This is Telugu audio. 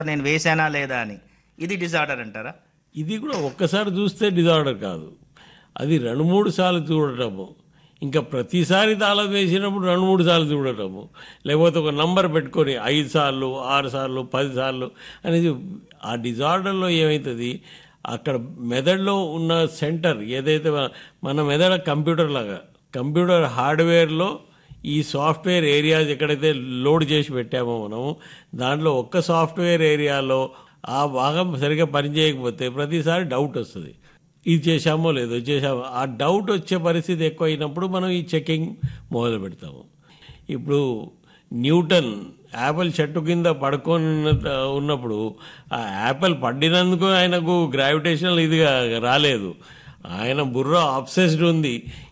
నేను వేసానా లేదా అని ఇది డిజార్డర్ అంటారా ఇది కూడా ఒక్కసారి చూస్తే డిజార్డర్ కాదు అది రెండు మూడు సార్లు చూడటము ఇంకా ప్రతిసారి తాళం వేసినప్పుడు రెండు మూడు సార్లు చూడటము లేకపోతే ఒక నంబర్ పెట్టుకొని ఐదు సార్లు ఆరు సార్లు పది సార్లు అనేది ఆ డిజార్డర్లో ఏమవుతుంది అక్కడ మెదడులో ఉన్న సెంటర్ ఏదైతే మన- మన మెదడు కంప్యూటర్ లాగా కంప్యూటర్ హార్డ్వేర్లో ఈ సాఫ్ట్వేర్ ఏరియాస్ ఎక్కడైతే లోడ్ చేసి పెట్టామో మనము దాంట్లో ఒక్క సాఫ్ట్వేర్ ఏరియాలో ఆ భాగం సరిగ్గా పనిచేయకపోతే ప్రతిసారి డౌట్ వస్తుంది ఇది చేశామో లేదో చేశామో ఆ డౌట్ వచ్చే పరిస్థితి ఎక్కువ అయినప్పుడు మనం ఈ చెకింగ్ మొదలు పెడతాము ఇప్పుడు న్యూటన్ యాపిల్ చెట్టు కింద పడుకొని ఉన్న- ఉన్నప్పుడు ఆ యాపిల్ పడినందుకు ఆయనకు గ్రావిటేషనల్ ఇదిగా రాలేదు ఆయన బుర్ర అబ్సెస్డ్ ఉంది